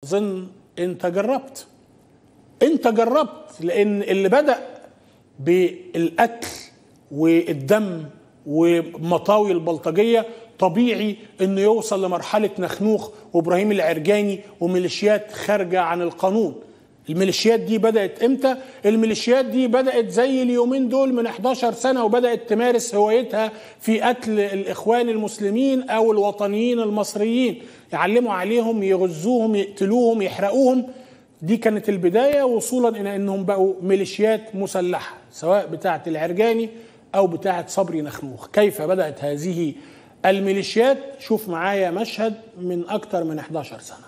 اظن انت جربت انت جربت لان اللي بدا بالقتل والدم ومطاوي البلطجيه طبيعي انه يوصل لمرحله نخنوخ وابراهيم العرجاني وميليشيات خارجه عن القانون الميليشيات دي بدات امتى الميليشيات دي بدات زي اليومين دول من 11 سنه وبدات تمارس هوايتها في قتل الاخوان المسلمين او الوطنيين المصريين يعلموا عليهم يغزوهم يقتلوهم يحرقوهم دي كانت البدايه وصولا الى انهم بقوا ميليشيات مسلحه سواء بتاعه العرجاني او بتاعه صبري نخنوخ كيف بدات هذه الميليشيات شوف معايا مشهد من اكتر من 11 سنه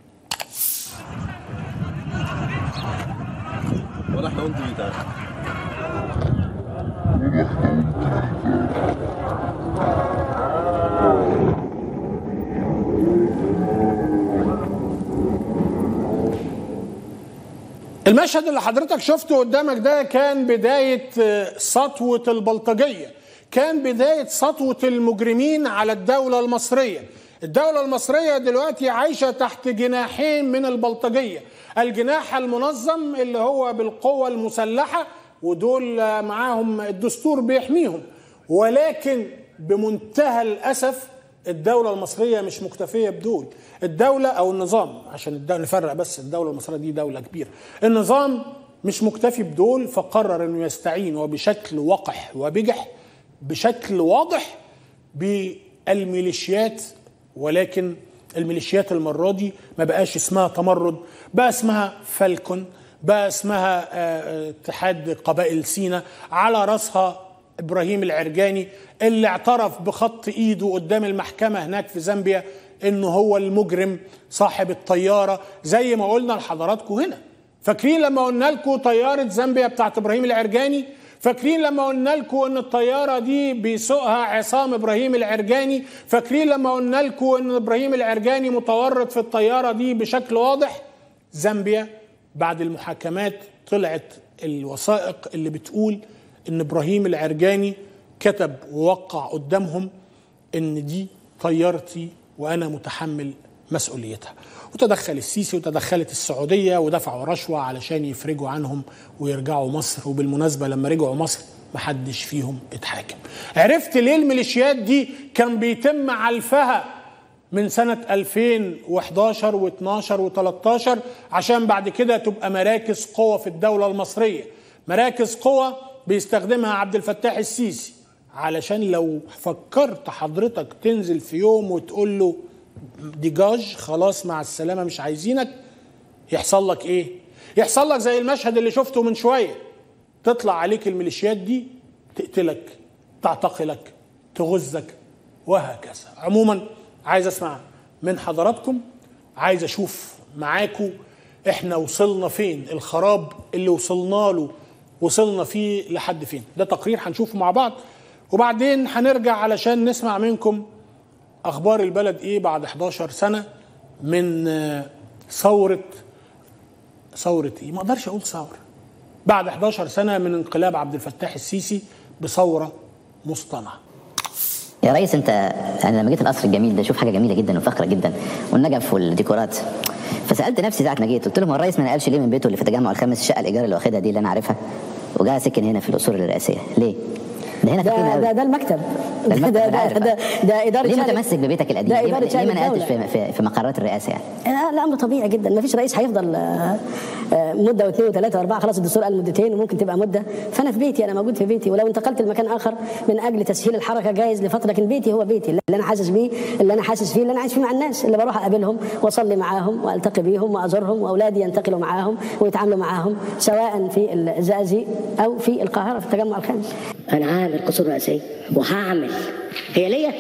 ولا احنا وانت بتاع المشهد اللي حضرتك شفته قدامك ده كان بداية آه، سطوة البلطجية كان بداية سطوة المجرمين على الدولة المصرية الدولة المصرية دلوقتي عايشة تحت جناحين من البلطجية الجناح المنظم اللي هو بالقوة المسلحة ودول آه، معاهم الدستور بيحميهم ولكن بمنتهى الأسف الدولة المصرية مش مكتفية بدول الدولة أو النظام عشان الدولة نفرق بس الدولة المصرية دي دولة كبيرة النظام مش مكتفي بدول فقرر أنه يستعين وبشكل وقح وبجح بشكل واضح بالميليشيات ولكن الميليشيات المرة دي ما بقاش اسمها تمرد بقى اسمها فالكون بقى اسمها آه، آه، اتحاد قبائل سينا على راسها ابراهيم العرجاني اللي اعترف بخط ايده قدام المحكمه هناك في زامبيا انه هو المجرم صاحب الطياره زي ما قلنا لحضراتكم هنا فاكرين لما قلنا لكم طياره زامبيا بتاعت ابراهيم العرجاني فاكرين لما قلنا لكم ان الطياره دي بيسوقها عصام ابراهيم العرجاني فاكرين لما قلنا لكم ان ابراهيم العرجاني متورط في الطياره دي بشكل واضح زامبيا بعد المحاكمات طلعت الوثائق اللي بتقول ان ابراهيم العرجاني كتب ووقع قدامهم ان دي طيارتي وانا متحمل مسؤوليتها وتدخل السيسي وتدخلت السعوديه ودفعوا رشوه علشان يفرجوا عنهم ويرجعوا مصر وبالمناسبه لما رجعوا مصر محدش فيهم اتحاكم عرفت ليه الميليشيات دي كان بيتم علفها من سنة 2011 و12 و13 عشان بعد كده تبقى مراكز قوة في الدولة المصرية مراكز قوة بيستخدمها عبد الفتاح السيسي علشان لو فكرت حضرتك تنزل في يوم وتقول له ديجاج خلاص مع السلامة مش عايزينك يحصل لك ايه يحصل لك زي المشهد اللي شفته من شوية تطلع عليك الميليشيات دي تقتلك تعتقلك تغزك وهكذا عموما عايز اسمع من حضراتكم عايز اشوف معاكم احنا وصلنا فين الخراب اللي وصلنا له وصلنا فيه لحد فين ده تقرير هنشوفه مع بعض وبعدين هنرجع علشان نسمع منكم اخبار البلد ايه بعد 11 سنه من آه، ثوره ثوره ايه ما اقدرش اقول ثوره بعد 11 سنه من انقلاب عبد الفتاح السيسي بثوره مصطنعه يا ريس انت انا لما جيت القصر الجميل ده اشوف حاجه جميله جدا وفخره جدا والنجف والديكورات فسالت نفسي ساعه ما جيت قلت لهم هو الريس ما نقلش ليه من بيته اللي في التجمع الخامس الشقه الايجار اللي واخدها دي اللي انا عارفها وجاي سكن هنا في الاصول الرئاسيه ليه؟ ده هنا فاكرين ده قوي ده, ده المكتب ده المكتب، ده, أنا عارف. ده, ده, ده اداره ليه شأن- متمسك ببيتك القديم؟ ده ليه, اداره ليه شأن ما نقلتش الدولة. في, في, في مقرات الرئاسه يعني؟ لا لا امر طبيعي جدا ما فيش رئيس هيفضل آه، آه، مده واثنين وثلاثه واربعه خلاص الدستور قال مدتين وممكن تبقى مده فانا في بيتي انا موجود في بيتي ولو انتقلت لمكان اخر من اجل تسهيل الحركه جايز لفتره لكن بيتي هو بيتي اللي انا حاسس بيه اللي انا حاسس فيه اللي انا عايش فيه مع الناس اللي بروح اقابلهم واصلي معاهم والتقي بيهم وازورهم واولادي ينتقلوا معاهم ويتعاملوا معاهم سواء في الزقازيق او في القاهره في التجمع الخامس انا عامل قصور رئاسيه وهعمل هي ليا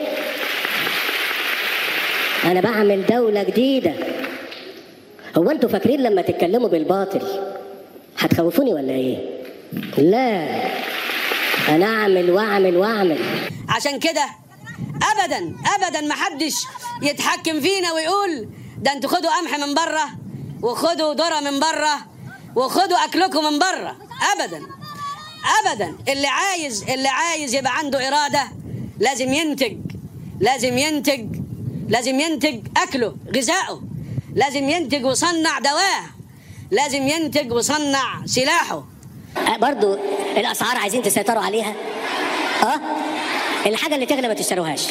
انا بعمل دوله جديده هو انتوا فاكرين لما تتكلموا بالباطل هتخوفوني ولا ايه لا انا اعمل واعمل واعمل عشان كده ابدا ابدا ما حدش يتحكم فينا ويقول ده انتوا خدوا قمح من بره وخدوا ذره من بره وخدوا اكلكم من بره ابدا ابدا اللي عايز اللي عايز يبقى عنده اراده لازم ينتج لازم ينتج لازم ينتج اكله غذائه لازم ينتج ويصنع دواه لازم ينتج ويصنع سلاحه آه، برضو الاسعار عايزين تسيطروا عليها اه الحاجه اللي تغلى ما تشتروهاش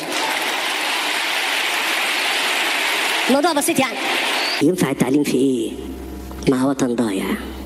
الموضوع بسيط يعني ينفع التعليم في ايه مع وطن ضايع